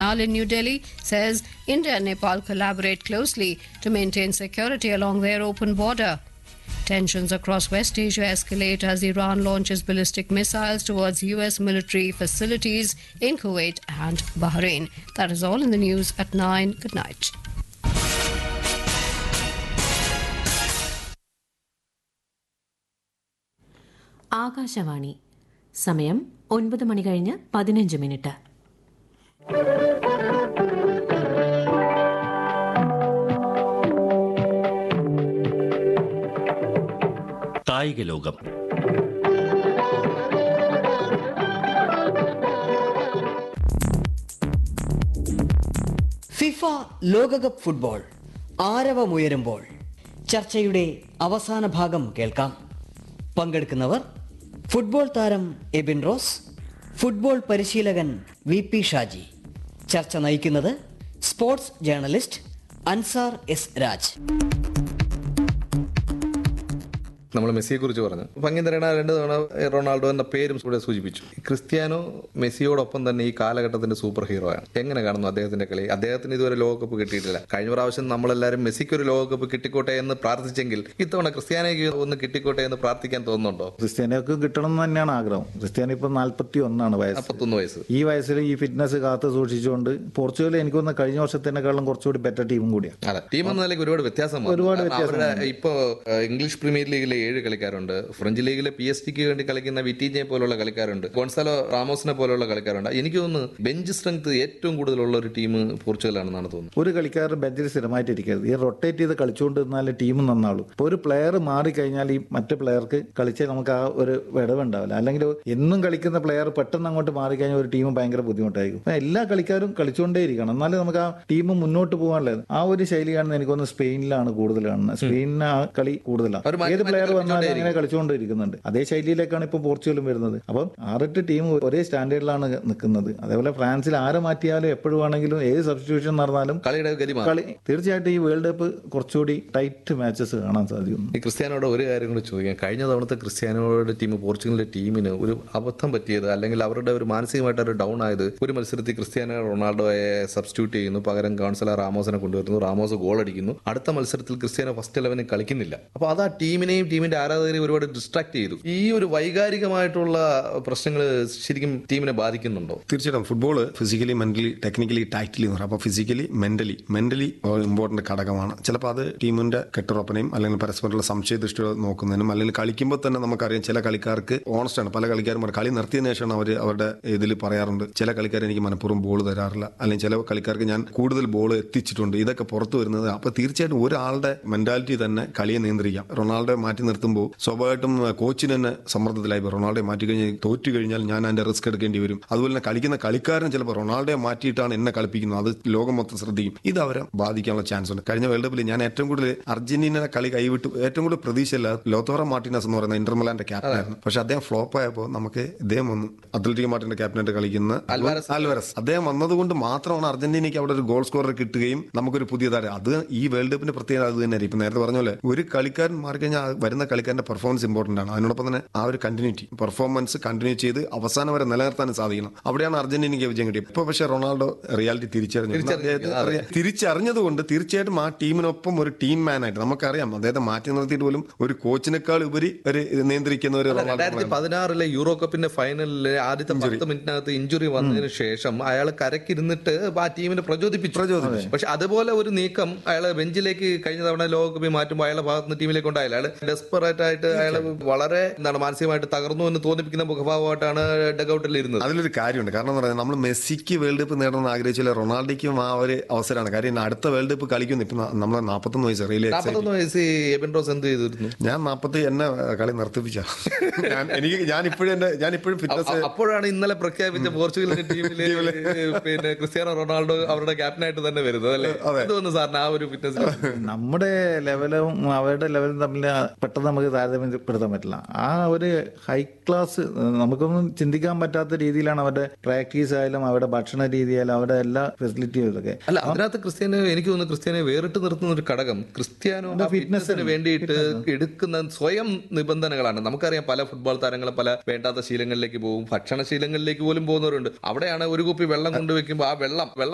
tribunal in New Delhi says India and Nepal collaborate closely to maintain security along their open border. Tensions across West Asia escalate as Iran launches ballistic missiles towards US military facilities in Kuwait and Bahrain. That is all in the news at 9. Good night. Akashvani സമയം ഒൻപത് മണി കഴിഞ്ഞ് പതിനഞ്ച് minute കായിക ലോകം FIFA ലോകകപ്പ് football ആരവമുയരുമ്പോൾ ചർച്ചയുടെ അവസാന ഭാഗം കേൾക്കാം പങ്കെടുക്കുന്നവർ ഫുട്ബോൾ താരം എബിൻ റോസ് ഫുട്ബോൾ പരിശീലകൻ വി പി ഷാജി ചർച്ച നയിക്കുന്നത് സ്പോർട്സ് ജേർണലിസ്റ്റ് അൻസാർ എസ് രാജ് നമ്മൾ മെസ്സിയെ കുറിച്ച് പറഞ്ഞു ഭംഗി തരണ രണ്ട് തവണ റൊണാൾഡോ എന്ന പേരും കൂടെ സൂചിപ്പിച്ചു ക്രിസ്ത്യാനോ മെസ്സിയോടൊപ്പം തന്നെ ഈ കാലഘട്ടത്തിന്റെ സൂപ്പർ ഹീറോ ആണ് എങ്ങനെ കാണുന്നു അദ്ദേഹത്തിന്റെ കളി അദ്ദേഹത്തിന് ഇതുവരെ ലോകകപ്പ് കിട്ടിയിട്ടില്ല കഴിഞ്ഞ പ്രാവശ്യം നമ്മളെല്ലാവരും മെസ്സിക്ക് ഒരു ലോകകപ്പ് കിട്ടിക്കോട്ടെ എന്ന് പ്രാർത്ഥിച്ചെങ്കിൽ ഇത്തവണ ക്രിസ്ത്യാനോയ്ക്ക് ഒന്ന് കിട്ടിക്കോട്ടെ എന്ന് പ്രാർത്ഥിക്കാൻ തോന്നുന്നുണ്ടോ ക്രിസ്ത്യാനിക്ക് കിട്ടണം എന്ന് തന്നെയാണ് ആഗ്രഹം ക്രിസ്ത്യാനി ഇപ്പൊ നാല്പത്തി ഒന്നാണ് വയസ്സ് നാൽപ്പത്തൊന്ന് വയസ്സ് ഈ വയസ്സിൽ ഈ ഫിറ്റ്നസ് കാത്തു സൂക്ഷിച്ചുകൊണ്ട് പോർച്ചുഗൽ എനിക്ക് തോന്നുന്നു കഴിഞ്ഞ വർഷത്തിനേക്കാളും കുറച്ചുകൂടി ബെറ്റർ ടീമും കൂടിയാണ് അതെ ടീം എന്ന നിലയ്ക്ക് ഒരുപാട് വ്യത്യാസം വന്നു. ഒരുപാട് കാരണം വ്യത്യാസം അവരുടെ ഇപ്പോ ഏഹ്, ഇംഗ്ലീഷ് പ്രീമിയർ ലീഗിലെ ഏഴ് കളിക്കാരുണ്ട് ഫ്രഞ്ച് ലീഗിലെ പി എസ് ടിക്ക് വേണ്ടി കളിക്കുന്ന വിറ്റീജെ പോലുള്ള കളിക്കാരുണ്ട് ഗോൺസാലോ റാമോസിനെ പോലുള്ള കളിക്കാരുണ്ട് എനിക്ക് തോന്നുന്നു ബെഞ്ച് സ്ട്രെങ്ത് ഏറ്റവും കൂടുതലുള്ള ഒരു ടീം പോർച്ചുഗലാണെന്നാണ് തോന്നുന്നത് ഒരു കളിക്കാരൻ ബെഞ്ചിൽ സ്ഥിരമായിട്ട് ഇരിക്കരുത് ഈ റൊട്ടേറ്റ് ചെയ്ത് കളിച്ചുകൊണ്ട് നിന്നാലേ ടീം നന്നാളൂ ഇപ്പൊ ഒരു പ്ലെയർ മാറിക്കഴിഞ്ഞാൽ ഈ മറ്റു പ്ലെയർക്ക് കളിച്ചാൽ നമുക്ക് ആ ഒരു വിടവുണ്ടാവില്ല അല്ലെങ്കിൽ എന്നും കളിക്കുന്ന പ്ലെയർ പെട്ടെന്ന് അങ്ങോട്ട് മാറിക്കഴിഞ്ഞാൽ ഒരു ടീം ഭയങ്കര ബുദ്ധിമുട്ടായിരിക്കും അപ്പൊ എല്ലാ കളിക്കാരും കളിച്ചുകൊണ്ടേ ഇരിക്കണം എന്നാലേ നമുക്ക് ആ ടീം മുന്നോട്ട് പോകാനുള്ളത് ആ ഒരു ശൈലിയാണ് എനിക്ക് തോന്നുന്നു സ്പെയിനിലാണ് കൂടുതൽ കാണുന്നത് സ്പെയിനിന് ആ കളി കൂടുതലാണ് അവര് മാറ്റി ഏത് മാറ്റി പ്ലെയർ വന്നാലും കളിച്ചുകൊണ്ടേ അങ്ങനെ കളിച്ചുകൊണ്ടിരിക്കുന്നുണ്ട് അതേ ശൈലിയിലേക്കാണ് ഇപ്പൊ പോർച്ചുഗലും വരുന്നത് അപ്പം ആറെട്ട് ടീം ഒരേ സ്റ്റാൻഡേർഡിലാണ് നിൽക്കുന്നത് അതേപോലെ ഫ്രാൻസിൽ ആരെ മാറ്റിയാലും എപ്പോഴും ആണെങ്കിലും ഏത് സബ്സ്റ്റിറ്റ്യൂഷൻ നടന്നാലും കളിയുടെ ഗതി മാറും കളി തീർച്ചയായിട്ടും ഈ വേൾഡ് കപ്പ് കുറച്ചുകൂടി ടൈറ്റ് മാച്ചസ് കാണാൻ സാധിക്കും ഈ ക്രിസ്ത്യാനോട് ഒരു കാര്യം കൂടി ചോദിക്കാം കഴിഞ്ഞ തവണത്തെ ക്രിസ്ത്യാനോയുടെ ടീം പോർച്ചുഗലിന്റെ ടീമിന് ഒരു അബദ്ധം പറ്റിയത് അല്ലെങ്കിൽ അവരുടെ ഒരു മാനസികമായിട്ട് ഒരു ഡൗൺ ആയത് ഒരു മത്സരത്തിൽ ക്രിസ്ത്യാനോ റൊണാൾഡോയെ സബ്സ്റ്റിറ്റ്യൂട്ട് ചെയ്യുന്നു പകരം കൗൺസിലർ റാമോസിനെ കൊണ്ടുവരുന്നു റാമോസ് ഗോൾ അടിക്കുന്നു അടുത്ത മത്സരത്തിൽ ക്രിസ്ത്യാനോ ഫസ്റ്റ് ഇലവനിൽ കളിക്കുന്നില്ല അപ്പോൾ അത് ആ ടീമിനെയും ടീമിന്റെ ആരാധകരെയും ഒരുപാട് ഡിസ്ട്രാക്ട് ചെയ്തു ഈ ഒരു വൈകാരികമായിട്ടുള്ള പ്രശ്നങ്ങൾ ശരിക്കും ടീമിനെ ബാധിക്കുന്നുണ്ടോ തീർച്ചയായിട്ടും football physically mentally technically tactically എന്ന് പറയും അപ്പോൾ ഫിസിക്കലി മെന്റലി മെന്റലി ഇമ്പോർട്ടന്റ് ഘടകമാണ് ചിലപ്പോൾ അത് ടീമിന്റെ കെട്ടുറപ്പിനെയും അല്ലെങ്കിൽ പരസ്പരമുള്ള സംശയദൃഷ്ടികൾ നോക്കുന്നതിനും അല്ലെങ്കിൽ കളിക്കുമ്പോൾ തന്നെ നമുക്കറിയാം ചില കളിക്കാർക്ക് ഓണസ്റ്റ് ആണ് പല കളിക്കാരും പറയും, കളി നിർത്തിയതിനു ശേഷമാണ് അവർ അവരുടെ ഇതിൽ പറയാറുണ്ട് ചില കളിക്കാർ എനിക്ക് മനഃപൂർവ്വം ബോൾ തരാറില്ല അല്ലെങ്കിൽ ചില കളിക്കാർക്ക് ഞാൻ കൂടുതൽ ബോൾ എത്തിച്ചിട്ടുണ്ട് ഇതൊക്കെ പുറത്തു വരുന്നത് അപ്പോൾ തീർച്ചയായിട്ടും ഒരാളുടെ മെന്റാലിറ്റി തന്നെ കളിയെ നിയന്ത്രിക്കാം റൊണാൾഡോ മാറ്റി നിർത്തുമ്പോൾ സ്വാഭാവികമായിട്ടും കോച്ചിന് തന്നെ സമ്മർദ്ദത്തിലായി പോകും. റൊണാൾഡോ മാറ്റി കഴിഞ്ഞാൽ തോറ്റു കഴിഞ്ഞാൽ ഞാൻ അതിന്റെ റിസ്ക് എടുക്കേണ്ടി വരും അതുപോലെ തന്നെ കളിക്കുന്ന കളിക്കാരൻ ചിലപ്പോൾ റൊണാൾഡോയെ മാറ്റിയിട്ടാണ് എന്നെ കളിപ്പിക്കുന്നത് അത് ലോകം മൊത്തം ശ്രദ്ധിക്കും ഇത് അവരെ ബാധിക്കാനുള്ള ചാൻസ് ഉണ്ട് കഴിഞ്ഞ വേൾഡ് കപ്പിൽ ഞാൻ ഏറ്റവും കൂടുതൽ അർജന്റീന കളി കൈവിട്ട് ഏറ്റവും കൂടുതൽ പ്രതീക്ഷയില്ല ലോത്തോറ മാർട്ടിനസ് എന്ന് പറയുന്ന ഇന്റർമലാന്റെ ക്യാപ്റ്റനായിരുന്നു പക്ഷെ അദ്ദേഹം ഫ്ലോപ്പ് ആയപ്പോൾ നമുക്ക് ഇദ്ദേഹം വന്നു അത്ലറ്റിക് മാർട്ടിന്റെ ക്യാപ്റ്റനായിട്ട് കളിക്കുന്ന അൽവാരസ്. ആൽവരസ് അദ്ദേഹം വന്നതുകൊണ്ട് മാത്രമാണ് അർജന്റീനയ്ക്ക് അവിടെ ഒരു ഗോൾ സ്കോറർ കിട്ടുകയും നമുക്കൊരു പുതിയ താരം അത് ഈ വേൾഡ് കപ്പിന്റെ പ്രത്യേകത അത് തന്നെ ഇപ്പൊ നേരത്തെ പറഞ്ഞ പോലെ ഒരു കളിക്കാരൻ മാറിക്കഴിഞ്ഞാൽ ആ വരുന്ന കളിക്കാരന്റെ പെർഫോമൻസ് ഇമ്പോർട്ടന്റ് ആണ് അതിനോടൊപ്പം തന്നെ ആ ഒരു കണ്ടിന്യൂറ്റി പെർഫോമൻസ് കണ്ടിന്യൂ ചെയ്ത് അവസാനം വരെ നിലനിർത്താൻ സാധിക്കണം അവിടെയാണ് അർജന്റീനയ്ക്ക് വിജയം കിട്ടിയത് ഇപ്പൊ പക്ഷേ റൊണാൾഡോ റിയാലിറ്റി തിരിച്ചറിഞ്ഞു അദ്ദേഹത്തെ അറിയാം. തിരിച്ചറിഞ്ഞതുകൊണ്ട് തീർച്ചയായിട്ടും ആ ടീമിനൊപ്പം ഒരു ടീം മാൻ ആയിട്ട് നമുക്കറിയാം അദ്ദേഹത്തെ മാറ്റി നിർത്തിയിട്ട് പോലും ഒരു കോച്ചിനേക്കാൾ ഉപരി ഒരു നിയന്ത്രിക്കുന്ന ഒരു റൊണാൾഡോ രണ്ടായിരത്തി പതിനാറിലെ യൂറോ കപ്പിന്റെ ഫൈനലിലെ ആദ്യത്തെ പത്ത് മിനിറ്റിനകത്ത് ഇഞ്ചുറി വന്നതിന് ശേഷം അയാൾ കരക്കിരുന്നിട്ട് ആ ടീമിനെ പ്രചോദിപ്പിച്ചു പ്രചോദിപ്പിച്ചു പക്ഷെ അതുപോലെ ഒരു നീക്കം അയാളെ ബെഞ്ചിലേക്ക് കഴിഞ്ഞ തവണ ലോകകപ്പിൽ മാറ്റുമ്പോൾ അയാളെ ഭാഗത്ത് നിന്ന് ടീമിലേക്ക് ഉണ്ടായില്ല അയാൾ ഡെസ്പറേറ്റ് ആയിട്ട് അയാൾ വളരെ എന്താണ് മാനസികമായിട്ട് തകർന്നു എന്ന് തോന്നിപ്പിക്കുന്ന മുഖഭാവമായിട്ടാണ് ഡഗൌട്ടിൽ ഇരുന്നത് അതിലൊരു കാര്യമുണ്ട് കാരണം എന്ന് പറഞ്ഞാൽ നമ്മൾ മെസ്സിക്ക് വേൾഡ് കപ്പ് നേടണമെന്ന് ആഗ്രഹിച്ചില്ല റൊണാൾഡോയ്ക്കും ആ ഒരു അവസരമാണ് കാര്യം ഇനി അടുത്ത വേൾഡ് കപ്പ് കളിക്കുന്നു ഇപ്പൊ നമ്മൾ നാൽപ്പത്തൊന്ന് വയസ്സ് റിയലി നാൽപ്പത്തൊന്ന് വയസ്സ് എബിൻ റോസ് എന്ത് ചെയ്തിരുന്നു ഞാൻ നാൽപ്പത്തി എന്നെ കളി നിർത്തിപ്പിച്ച ഞാൻ എനിക്ക് ഞാൻ ഇപ്പോഴും എന്റെ ഞാൻ ഇപ്പോഴും ഫിറ്റ്നസ് അ- അപ്പോഴാണ് ഇന്നലെ പ്രഖ്യാപിച്ച പോർച്ചുഗലിന്റെ ടീമില് പിന്നെ ക്രിസ്ത്യാനോ റൊണാൾഡോ അവരുടെ ക്യാപ്റ്റനായിട്ട് തന്നെ വരുന്നത് അല്ലേ എന്തോന്നു സാറിന് ആ ഒരു ഫിറ്റ്നസ് നമ്മുടെ ലെവലും അവരുടെ ലെവലും തമ്മിൽ പെട്ടെന്ന് നമുക്ക് താരതമ്യപ്പെടുത്താൻ പറ്റില്ല ആ ഒരു ഹൈ ക്ലാസ് നമുക്കൊന്നും ചിന്തിക്കാൻ പറ്റാത്ത രീതിയിലാണ് അവരുടെ പ്രാക്ടീസ് ആയാലും അവരുടെ ഭക്ഷണ രീതി ആയാലും അവരുടെ എല്ലാ ഫെസിലിറ്റിയും ഇതൊക്കെ അല്ല അതിനകത്ത് ക്രിസ്ത്യാനോ എനിക്ക് തോന്നുന്നു ക്രിസ്ത്യാനോ വേറിട്ട് നിർത്തുന്ന ഒരു ഘടകം ക്രിസ്ത്യാനോ ഫിറ്റ്നസിന് വേണ്ടിയിട്ട് എടുക്കുന്ന സ്വയം നിബന്ധനകളാണ് നമുക്കറിയാം പല ഫുട്ബോൾ താരങ്ങളും പല വേണ്ടാത്ത ശീലങ്ങളിലേക്ക് പോകും ഭക്ഷണ ശീലങ്ങളിലേക്ക് പോലും പോകുന്നവരുണ്ട് അവിടെയാണ് ഒരു കുപ്പി വെള്ളം കൊണ്ടുവെക്കുമ്പോൾ ആ വെള്ളം വെള്ളം